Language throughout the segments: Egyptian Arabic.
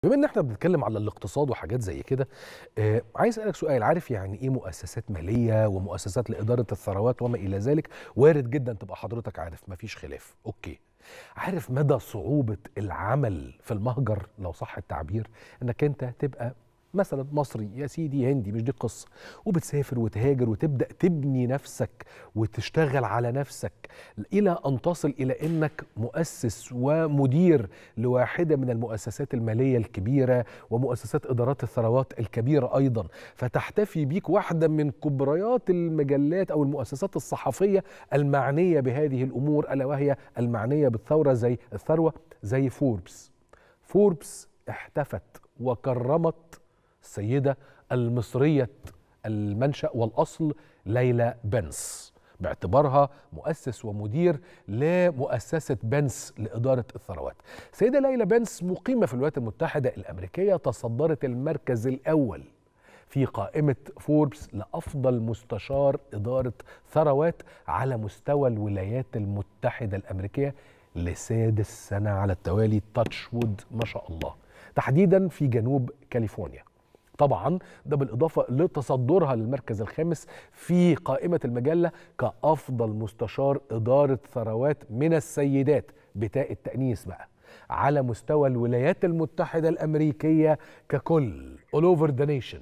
بما ان احنا بنتكلم على الاقتصاد وحاجات زي كده آه عايز اسالك سؤال عارف يعني ايه مؤسسات ماليه ومؤسسات لاداره الثروات وما الى ذلك وارد جدا تبقى حضرتك عارف مفيش خلاف اوكي عارف مدى صعوبه العمل في المهجر لو صح التعبير انك انت تبقى مثلا مصري يا سيدي هندي مش دي قصه وبتسافر وتهاجر وتبدا تبني نفسك وتشتغل على نفسك الى ان تصل الى انك مؤسس ومدير لواحده من المؤسسات الماليه الكبيره ومؤسسات ادارات الثروات الكبيره ايضا فتحتفي بيك واحده من كبريات المجلات او المؤسسات الصحفيه المعنيه بهذه الامور الا وهي المعنيه بالثوره زي الثروه زي فوربس فوربس احتفت وكرمت السيدة المصرية المنشأ والأصل ليلى بنس باعتبارها مؤسس ومدير لمؤسسة بنس لإدارة الثروات السيدة ليلى بنس مقيمة في الولايات المتحدة الأمريكية تصدرت المركز الأول في قائمة فوربس لأفضل مستشار إدارة ثروات على مستوى الولايات المتحدة الأمريكية لسادس سنة على التوالي تاتش وود ما شاء الله تحديدا في جنوب كاليفورنيا طبعا ده بالإضافة لتصدرها للمركز الخامس في قائمة المجلة كأفضل مستشار إدارة ثروات من السيدات بتاء التأنيث بقى على مستوى الولايات المتحدة الأمريكية ككل all over the nation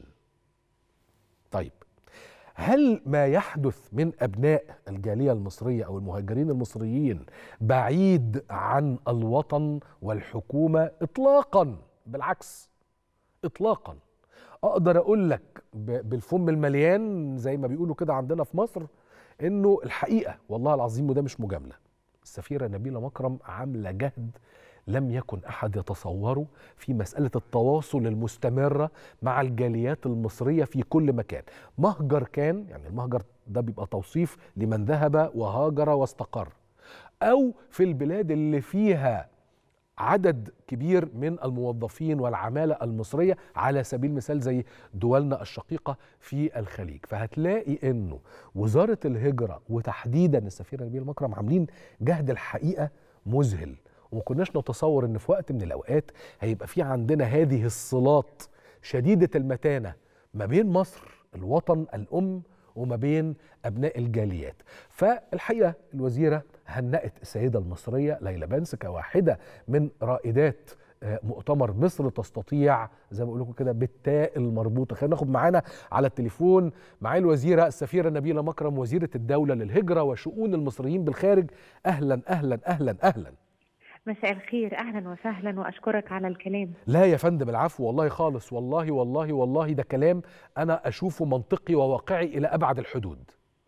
طيب هل ما يحدث من أبناء الجالية المصرية أو المهاجرين المصريين بعيد عن الوطن والحكومة إطلاقا بالعكس إطلاقا اقدر اقول لك بالفم المليان زي ما بيقولوا كده عندنا في مصر انه الحقيقه والله العظيم وده مش مجامله السفيره نبيله مكرم عامله جهد لم يكن احد يتصوره في مساله التواصل المستمره مع الجاليات المصريه في كل مكان مهجر كان يعني المهجر ده بيبقى توصيف لمن ذهب وهاجر واستقر او في البلاد اللي فيها عدد كبير من الموظفين والعمالة المصرية على سبيل المثال زي دولنا الشقيقة في الخليج فهتلاقي أنه وزارة الهجرة وتحديدا السفيرة نبيل مكرم عاملين جهد الحقيقة مذهل وما كناش نتصور أن في وقت من الأوقات هيبقى في عندنا هذه الصلات شديدة المتانة ما بين مصر الوطن الأم وما بين أبناء الجاليات فالحقيقة الوزيرة هنأت السيدة المصرية ليلى بنس كواحدة من رائدات مؤتمر مصر تستطيع زي ما بقول لكم كده بالتاء المربوطه خلينا ناخد معانا على التليفون معايا الوزيره السفيره نبيله مكرم وزيره الدوله للهجره وشؤون المصريين بالخارج اهلا اهلا اهلا اهلا مساء الخير اهلا وسهلا واشكرك على الكلام لا يا فندم العفو والله خالص والله والله والله ده كلام انا اشوفه منطقي وواقعي الى ابعد الحدود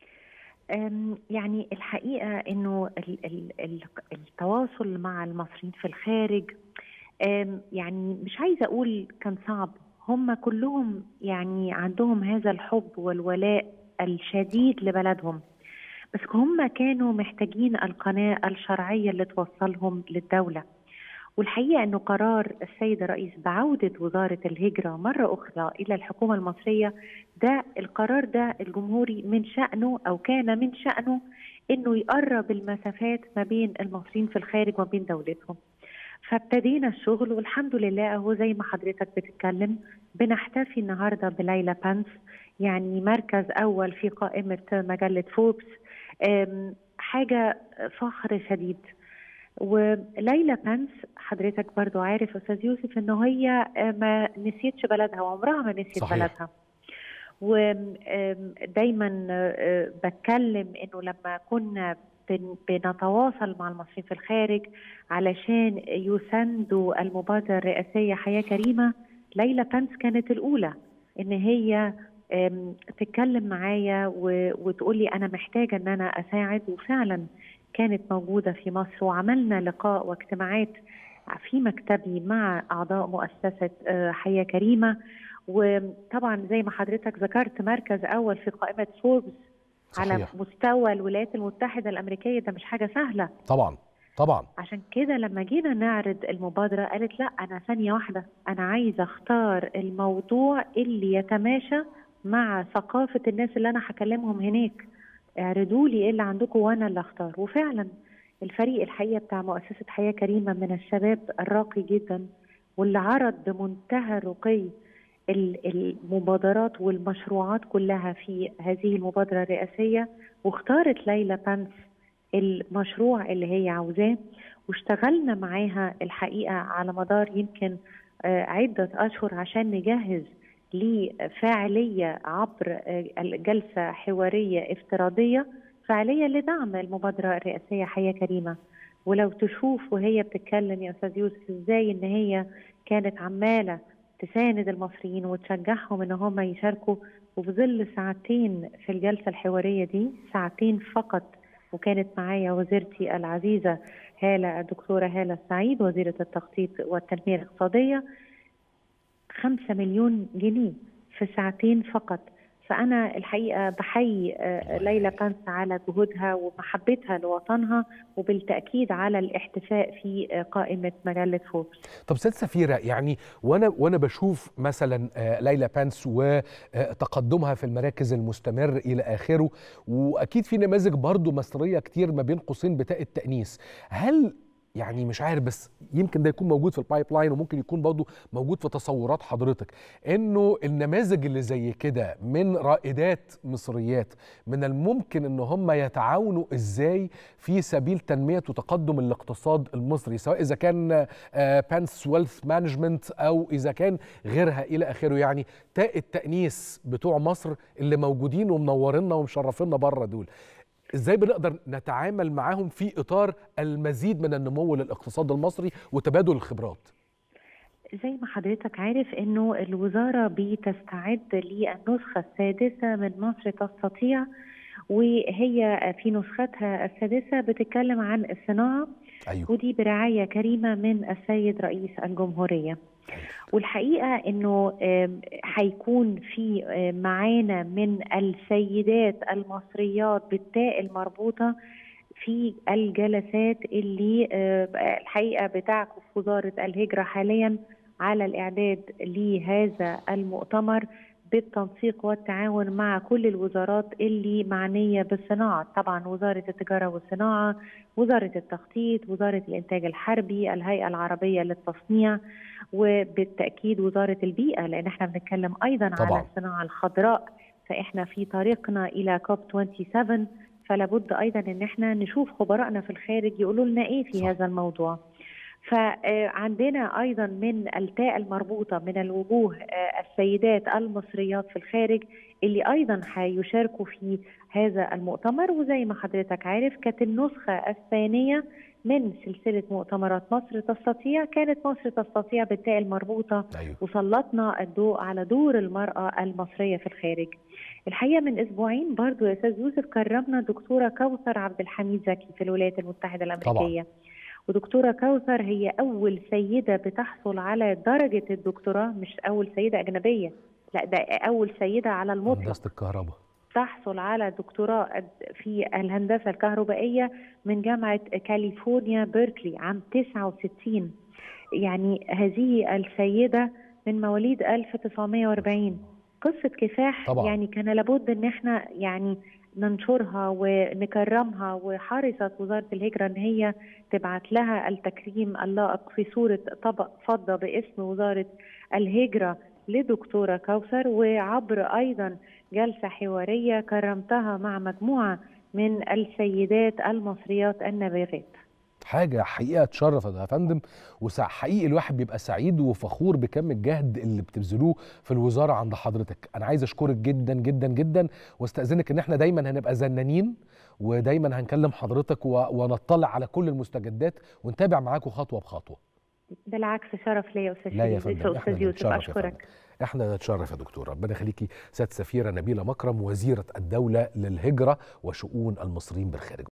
يعني الحقيقه انه التواصل مع المصريين في الخارج يعني مش عايزه اقول كان صعب هم كلهم يعني عندهم هذا الحب والولاء الشديد لبلدهم بس هم كانوا محتاجين القناه الشرعيه اللي توصلهم للدوله والحقيقه انه قرار السيد الرئيس بعوده وزاره الهجره مره اخرى الى الحكومه المصريه ده القرار ده الجمهوري من شانه او كان من شانه انه يقرب المسافات ما بين المصريين في الخارج وما بين دولتهم. فابتدينا الشغل والحمد لله اهو زي ما حضرتك بتتكلم بنحتفي النهارده بليلى بانس يعني مركز اول في قائمه مجله فوربس حاجه فخر شديد. وليلى بانس حضرتك برضو عارف استاذ يوسف انه هي ما نسيتش بلدها وعمرها ما نسيت صحيح. بلدها ودايما بتكلم انه لما كنا بنتواصل مع المصريين في الخارج علشان يساندوا المبادره الرئاسيه حياه كريمه ليلى بانس كانت الاولى ان هي تتكلم معايا وتقول لي انا محتاجه ان انا اساعد وفعلا كانت موجوده في مصر وعملنا لقاء واجتماعات في مكتبي مع اعضاء مؤسسه حياه كريمه وطبعا زي ما حضرتك ذكرت مركز اول في قائمه فوربس صحيح. على مستوى الولايات المتحده الامريكيه ده مش حاجه سهله طبعا طبعا عشان كده لما جينا نعرض المبادره قالت لا انا ثانيه واحده انا عايزه اختار الموضوع اللي يتماشى مع ثقافه الناس اللي انا هكلمهم هناك اعرضوا لي ايه اللي عندكم وانا اللي اختار وفعلا الفريق الحقيقه بتاع مؤسسه حياه كريمه من الشباب الراقي جدا واللي عرض بمنتهى الرقي المبادرات والمشروعات كلها في هذه المبادرة الرئاسية واختارت ليلى بانس المشروع اللي هي عاوزاه واشتغلنا معاها الحقيقة على مدار يمكن عدة أشهر عشان نجهز لفاعلية عبر جلسة حوارية افتراضية فعالية لدعم المبادرة الرئاسية حياة كريمة ولو تشوف وهي بتتكلم يا أستاذ يوسف إزاي إن هي كانت عمالة تساند المصريين وتشجعهم إن هم يشاركوا وفي ظل ساعتين في الجلسة الحوارية دي ساعتين فقط وكانت معايا وزيرتي العزيزة هالة الدكتورة هالة السعيد وزيرة التخطيط والتنمية الاقتصادية خمسة مليون جنيه في ساعتين فقط فأنا الحقيقة بحيي ليلى بانس على جهودها ومحبتها لوطنها وبالتأكيد على الاحتفاء في قائمة مجلة فوربس طب سيد سفيرة يعني وأنا وأنا بشوف مثلا ليلى بانس وتقدمها في المراكز المستمر إلى آخره وأكيد في نماذج برضو مصرية كتير ما بين قوسين بتاء التأنيس هل يعني مش عارف بس يمكن ده يكون موجود في البايب لاين وممكن يكون برضه موجود في تصورات حضرتك انه النماذج اللي زي كده من رائدات مصريات من الممكن ان هم يتعاونوا ازاي في سبيل تنميه وتقدم الاقتصاد المصري سواء اذا كان بانس ويلث مانجمنت او اذا كان غيرها الى اخره يعني تاء التانيث بتوع مصر اللي موجودين ومنورينا ومشرفينا بره دول ازاي بنقدر نتعامل معاهم في اطار المزيد من النمو للاقتصاد المصري وتبادل الخبرات زي ما حضرتك عارف انه الوزاره بتستعد للنسخه السادسه من مصر تستطيع وهي في نسختها السادسه بتتكلم عن الصناعه أيوه. ودي برعايه كريمه من السيد رئيس الجمهوريه والحقيقه انه هيكون في معانا من السيدات المصريات بالتاء المربوطه في الجلسات اللي الحقيقه بتعكف وزاره الهجره حاليا على الاعداد لهذا المؤتمر بالتنسيق والتعاون مع كل الوزارات اللي معنيه بالصناعه، طبعا وزاره التجاره والصناعه، وزاره التخطيط، وزاره الانتاج الحربي، الهيئه العربيه للتصنيع، وبالتاكيد وزاره البيئه لان احنا بنتكلم ايضا طبعا. على الصناعه الخضراء فاحنا في طريقنا الى كوب 27 فلا بد ايضا ان احنا نشوف خبرائنا في الخارج يقولوا لنا ايه في صح. هذا الموضوع. فعندنا ايضا من التاء المربوطه من الوجوه السيدات المصريات في الخارج اللي ايضا هيشاركوا في هذا المؤتمر وزي ما حضرتك عارف كانت النسخه الثانيه من سلسله مؤتمرات مصر تستطيع كانت مصر تستطيع بالتاء المربوطه أيوه. وسلطنا الضوء على دور المراه المصريه في الخارج. الحقيقه من اسبوعين برضو يا استاذ يوسف كرمنا دكتوره كوثر عبد الحميد زكي في الولايات المتحده الامريكيه. طبعا. ودكتوره كوثر هي اول سيده بتحصل على درجه الدكتوراه مش اول سيده اجنبيه لا ده اول سيده على المطلق هندسه الكهرباء تحصل على دكتوراه في الهندسه الكهربائيه من جامعه كاليفورنيا بيركلي عام 69 يعني هذه السيده من مواليد 1940 قصه كفاح طبعا. يعني كان لابد ان احنا يعني ننشرها ونكرمها وحرصت وزاره الهجره ان هي تبعت لها التكريم اللائق في صوره طبق فضه باسم وزاره الهجره لدكتوره كوثر وعبر ايضا جلسه حواريه كرمتها مع مجموعه من السيدات المصريات النابغات. حاجه حقيقه تشرف يا فندم وحقيقي الواحد بيبقى سعيد وفخور بكم الجهد اللي بتبذلوه في الوزاره عند حضرتك انا عايز اشكرك جدا جدا جدا واستاذنك ان احنا دايما هنبقى زنانين ودايما هنكلم حضرتك و... ونطلع على كل المستجدات ونتابع معاكم خطوه بخطوه بالعكس شرف ليا يا استاذ لا يا شريف. فندم احنا استاذ يوسف نتشرف يا فندم. اشكرك احنا نتشرف يا دكتور ربنا يخليكي سياده السفيره نبيله مكرم وزيره الدوله للهجره وشؤون المصريين بالخارج